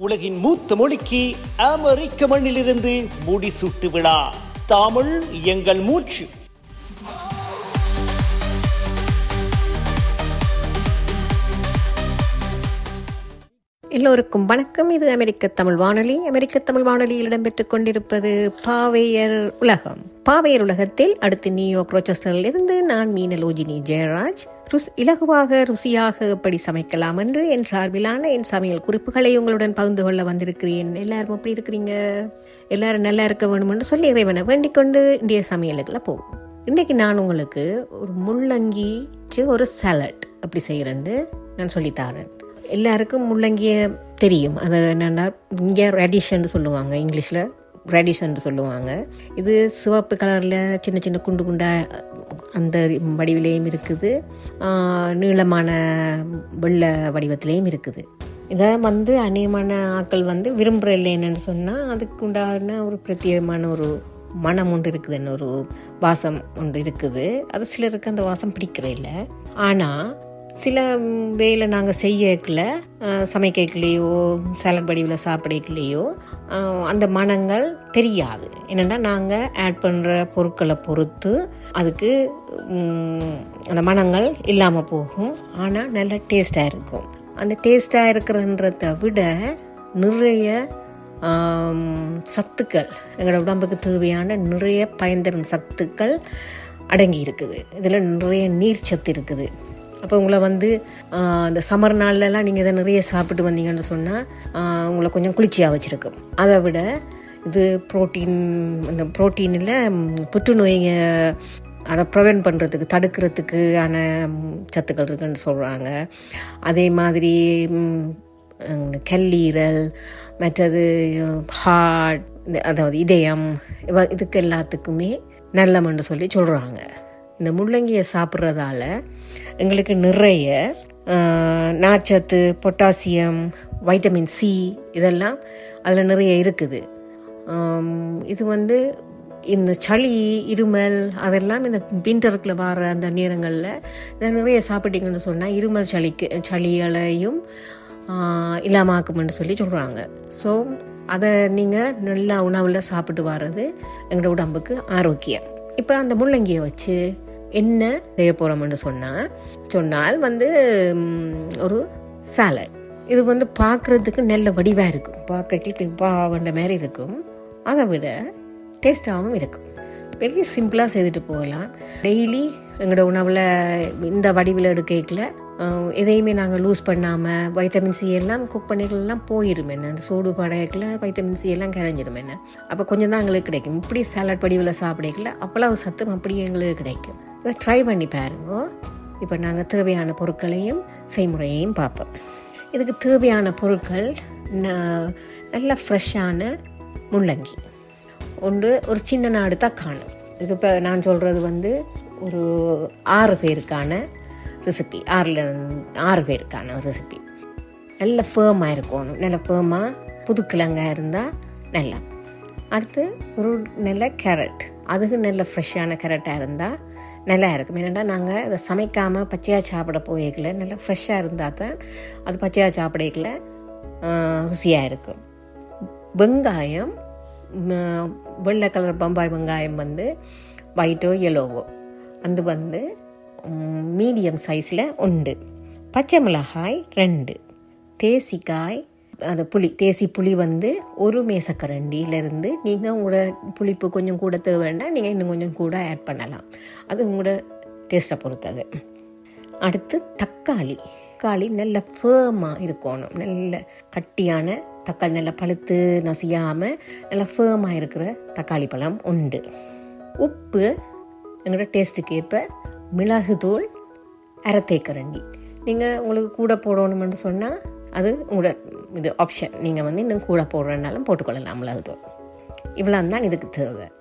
உலகின் மூத்த மொழிக்கு அமெரிக்க மண்ணிலிருந்து முடிசூட்டு விழா தமிழ் எங்கள் மூச்சு எல்லோருக்கும் வணக்கம் இது அமெரிக்க தமிழ் வானொலி அமெரிக்க தமிழ் வானொலியில் இடம்பெற்றுக் கொண்டிருப்பது பாவையர் உலகம் பாவையர் உலகத்தில் அடுத்து நியூயார்க் ரோச்சஸ்டரில் இருந்து நான் மீனலோஜினி ஜெயராஜ் ருஸ் இலகுவாக ருசியாக எப்படி சமைக்கலாம் என்று என் சார்பிலான என் சமையல் குறிப்புகளை உங்களுடன் பகிர்ந்து கொள்ள வந்திருக்கிறேன் எல்லாரும் எப்படி இருக்கிறீங்க எல்லாரும் நல்லா இருக்க வேணும்னு சொல்லி இறைவனை வேண்டிக் கொண்டு இந்திய சமையலுக்குள்ள போவோம் இன்னைக்கு நான் உங்களுக்கு ஒரு முள்ளங்கி வச்சு ஒரு சாலட் அப்படி செய்கிறேன்னு நான் சொல்லித்தாரேன் எல்லாருக்கும் முள்ளங்கிய தெரியும் அது என்னென்னா இங்கே ரெடிஷன் சொல்லுவாங்க இங்கிலீஷில் ரெடிஷன் சொல்லுவாங்க இது சிவப்பு கலரில் சின்ன சின்ன குண்டு குண்டா அந்த வடிவிலையும் இருக்குது ஆஹ் நீளமான வெள்ளை வடிவத்திலையும் இருக்குது இதை வந்து அநேகமான ஆட்கள் வந்து விரும்புகிற இல்லை என்னன்னு சொன்னால் அதுக்கு உண்டான ஒரு பிரத்யேகமான ஒரு மனம் ஒன்று இருக்குதுன்னு ஒரு வாசம் ஒன்று இருக்குது அது சிலருக்கு அந்த வாசம் பிடிக்கிற இல்லை ஆனால் சில வேலை நாங்கள் செய்யக்கல சமைக்கலையோ சாலட் வடிவில் சாப்பிடக்கலையோ அந்த மனங்கள் தெரியாது என்னென்னா நாங்கள் ஆட் பண்ணுற பொருட்களை பொறுத்து அதுக்கு ம், அந்த மனங்கள் இல்லாமல் போகும் ஆனால் நல்ல டேஸ்டாக இருக்கும் அந்த டேஸ்டாக இருக்கிறன்றதை விட நிறைய ஆம், சத்துக்கள் எங்களோட உடம்புக்கு தேவையான நிறைய பயன்தரும் சத்துக்கள் அடங்கி இருக்குது இதில் நிறைய நீர் சத்து இருக்குது அப்போ உங்களை வந்து ஆஹ், இந்த சம்மர் நாள்லலாம் நீங்கள் இதை நிறைய சாப்பிட்டு வந்தீங்கன்னு சொன்னால் உங்களை கொஞ்சம் குளிர்ச்சியாக வச்சுருக்கும் அதை விட இது புரோட்டீன் இந்த புரோட்டீனில் புற்றுநோய்ங்க அதை ப்ரிவென்ட் பண்ணுறதுக்கு தடுக்கிறதுக்கான ம், சத்துக்கள் இருக்குன்னு சொல்கிறாங்க அதே மாதிரி ம், இந்த கல்லீரல் மற்றது ஹார்ட் அதாவது இதயம் இவ இதுக்கு எல்லாத்துக்குமே நல்லமன்னு சொல்லி சொல்கிறாங்க இந்த முள்ளங்கியை சாப்பிட்றதால எங்களுக்கு நிறைய ஆஹ், நார்ச்சத்து பொட்டாசியம் வைட்டமின் சி இதெல்லாம் அதில் நிறைய இருக்குது ஆம், இது வந்து இந்த சளி இருமல் அதெல்லாம் இந்த விண்டருக்குள்ள வர அந்த நேரங்களில் இதை நிறைய சாப்பிட்டீங்கன்னு சொன்னால் இருமல் சளிக்கு சளிகளையும் இல்லாமல் ஆக்கும்னு சொல்லி சொல்கிறாங்க ஸோ அதை நீங்கள் நல்லா உணவில் சாப்பிட்டு வர்றது எங்களோட உடம்புக்கு ஆரோக்கியம் இப்போ அந்த முள்ளங்கியை வச்சு என்ன செய்ய போகிறோம்னு சொன்னால் சொன்னால் வந்து ம், ஒரு சாலட் இது வந்து பார்க்குறதுக்கு நல்ல வடிவாக இருக்கும் பார்க்க பாவண்ட மாதிரி இருக்கும் அதை விட டேஸ்டாகவும் இருக்கும் பெரிய சிம்பிளாக செய்துட்டு போகலாம் டெய்லி எங்களோட உணவில் இந்த வடிவில் எடுக்கல எதையுமே நாங்கள் லூஸ் பண்ணாமல் வைட்டமின் சி எல்லாம் குக் பண்ணிக்கலாம் போயிடும் என்ன அந்த சூடு படையக்கில் வைட்டமின் சி எல்லாம் கரைஞ்சிடும் என்ன அப்போ கொஞ்சம் தான் எங்களுக்கு கிடைக்கும் இப்படி சாலட் வடிவில் சாப்பிடக்கல அவ்வளவு சத்தும் அப்படியே எங்களுக்கு கிடைக்கும் இதை ட்ரை பண்ணி பாருங்க இப்போ நாங்கள் தேவையான பொருட்களையும் செய்முறையையும் பார்ப்போம் இதுக்கு தேவையான பொருட்கள் ந- நல்ல ஃப்ரெஷ்ஷான முள்ளங்கி ஒன்று ஒரு சின்ன நாடு தான் காணும் இது இப்போ நான் சொல்கிறது வந்து ஒரு ஆறு பேருக்கான ரெசிபி ஆறில் ஆறு பேருக்கான ரெசிபி நல்ல ஃபேமாக இருக்கணும் நல்ல ஃபேமாக புதுக்கிழங்காக இருந்தால் நல்லா அடுத்து ஒரு நல்ல கேரட் அதுக்கு நல்ல ஃப்ரெஷ்ஷான கேரட்டாக இருந்தால் நல்லா இருக்கும் ஏன்னா நாங்கள் அதை சமைக்காமல் பச்சையாக சாப்பிட போய்க்கல நல்லா ஃப்ரெஷ்ஷாக இருந்தால் தான் அது பச்சையாக சாப்பிடக்கல ருசியாக இருக்கும் வெங்காயம் ம, வெள்ளை கலர் பம்பாய் வெங்காயம் வந்து ஒயிட்டோ எல்லோவோ அது வந்து மீடியம் சைஸில் உண்டு பச்சை மிளகாய் ரெண்டு தேசிக்காய் அது புளி தேசி புளி வந்து ஒரு மேசக்கரண்டியிலேருந்து நீங்கள் உங்களோட புளிப்பு கொஞ்சம் கூட தேவைன்னா நீங்கள் இன்னும் கொஞ்சம் கூட ஆட் பண்ணலாம் அது உங்களோட டேஸ்ட்டை பொறுத்தது அடுத்து தக்காளி தக்காளி நல்ல ஃபேமாக இருக்கணும் நல்ல கட்டியான தக்காளி நல்லா பழுத்து நசியாமல் நல்லா ஃபேமாக இருக்கிற தக்காளி பழம் உண்டு உப்பு எங்களோட டேஸ்ட்டுக்கு ஏற்ப மிளகுத்தூள் அரை தேக்கரண்டி நீங்கள் உங்களுக்கு கூட போடணும்னு சொன்னால் அது உங்களோட இது ஆப்ஷன் நீங்கள் வந்து இன்னும் கூட போடுறதுனாலும் போட்டுக்கொள்ளலாம் மிளகுத்தூள் இவ்வளோ தான் இதுக்கு தேவை